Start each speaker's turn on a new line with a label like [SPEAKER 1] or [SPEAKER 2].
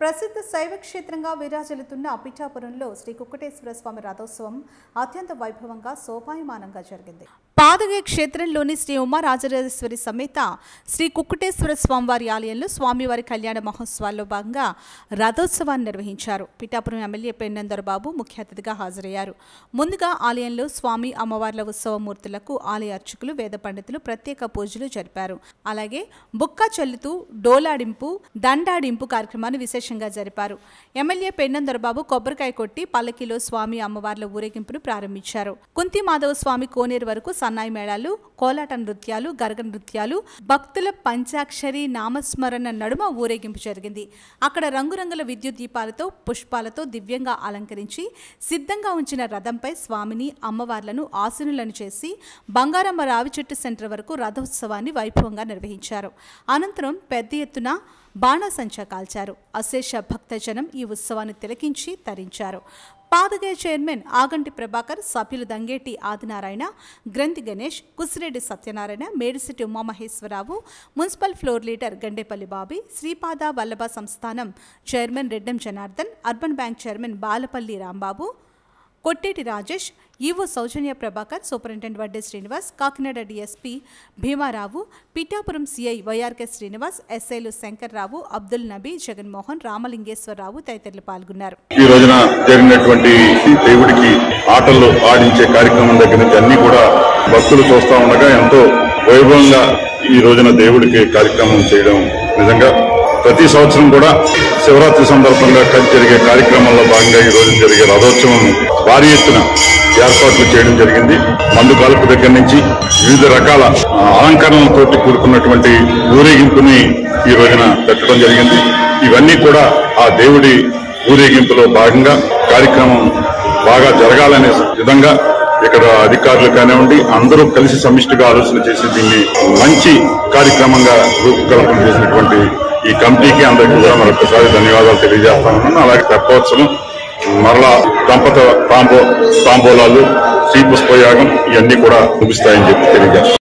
[SPEAKER 1] ప్రసిద్ధ శైవ క్షేత్రంగా విరాజిల్లుతున్న పిఠాపురంలో శ్రీ కుక్కటేశ్వర స్వామి రథోత్సవం అత్యంత వైభవంగా శోభాయమానంగా జరిగింది పాదగయ క్షేత్రంలోని శ్రీ ఉమారాజరాజేశ్వరి సమేత శ్రీ కుక్కటేశ్వర స్వామివారి ఆలయంలో స్వామివారి కళ్యాణ మహోత్సవాల్లో భాగంగా రథోత్సవాన్ని నిర్వహించారు పిఠాపురం ఎమ్మెల్యే పెన్నందర్ బాబు ముఖ్య అతిథిగా హాజరయ్యారు ముందుగా ఆలయంలో స్వామి అమ్మవార్ల ఉత్సవమూర్తులకు ఆలయ అర్చకులు వేద పండితులు ప్రత్యేక పూజలు జరిపారు అలాగే బుక్క చల్లుతూ డోలాడింపు దండాడింపు కార్యక్రమాన్ని విశేషంగా జరిపారు ఎమ్మెల్యే పెన్నందర్ బాబు కొబ్బరికాయ కొట్టి పల్లకిలో స్వామి అమ్మవార్ల ఊరేగింపును ప్రారంభించారు కుంతి మాధవ స్వామి కోనేరు వరకు సన్నాయి మేళాలు కోలాట నృత్యాలు గరగ నృత్యాలు భక్తుల పంచాక్షరి నామస్మరణ నడుమ ఊరేగింపు జరిగింది అక్కడ రంగురంగుల విద్యుత్ దీపాలతో పుష్పాలతో దివ్యంగా అలంకరించి సిద్ధంగా ఉంచిన రథంపై స్వామిని అమ్మవార్లను ఆసనులను చేసి బంగారమ్మ రావి చెట్టు సెంటర్ వరకు రథోత్సవాన్ని వైభవంగా నిర్వహించారు అనంతరం పెద్ద ఎత్తున బాణాసంచా కాల్చారు అశేష భక్తజనం ఈ ఉత్సవాన్ని తిలకించి తరించారు పాదగయ చైర్మన్ ఆగంటి ప్రభాకర్ సభ్యులు Dangeti Adinarayana Granthi Ganesh Kusireddy Satyanarayana Medisetti Umamaheswararao municipal floor leader Gandepalli Bobby Sripada Vallabha Samsthanam chairman Reddam Janardhan urban bank chairman Balapalli Rambabu Kotteti Rajesh EO Soujanya Prabhakar superintendent Vadde Srinivas Kakinada DSP Bhimarao Pithapuram CI YRK Srinivas ఎస్ఐలు శంకర్రావు అబ్దుల్ నబీ జగన్మోహన్ రామలింగేశ్వరరావు తదితరులు పాల్గొన్నారు
[SPEAKER 2] ఈ రోజున జరిగినటువంటి దేవుడికి ఆటలు ఆడించే కార్యక్రమం దగ్గర నుంచి అన్ని కూడా భక్తులు చూస్తా ఉండగా ఎంతో వైభవంగా ఈ రోజున దేవుడికి కార్యక్రమం చేయడం నిజంగా ప్రతి సంవత్సరం కూడా శివరాత్రి సందర్భంగా కలిసి జరిగే కార్యక్రమంలో భాగంగా ఈ రోజు జరిగే రథోత్సవం భారీ ఎత్తున ఏర్పాట్లు చేయడం జరిగింది మందు కాల్పు దగ్గర నుంచి వివిధ రకాల ఆ, అలంకరణలతోటి కూడుకున్నటువంటి ఊరేగింపుని ఈ రోజున పెట్టడం జరిగింది ఇవన్నీ కూడా ఆ దేవుడి ఊరేగింపులో భాగంగా కార్యక్రమం బాగా జరగాలనే విధంగా ఇక్కడ అధికారులు కానివ్వండి అందరూ కలిసి సమిష్టిగా ఆలోచన చేసి దీన్ని మంచి కార్యక్రమంగా రూపకల్పన చేసినటువంటి ఈ కమిటీకి అందరికీ కూడా మరొకసారి ధన్యవాదాలు తెలియజేస్తా ఉన్నాను అలాగే తెప్పోత్సవం మరలా దంపత తాంబో తాంబూలాలు శ్రీ పుష్పయాగం ఇవన్నీ కూడా ముగిస్తాయని చెప్పి తెలియజేస్తాను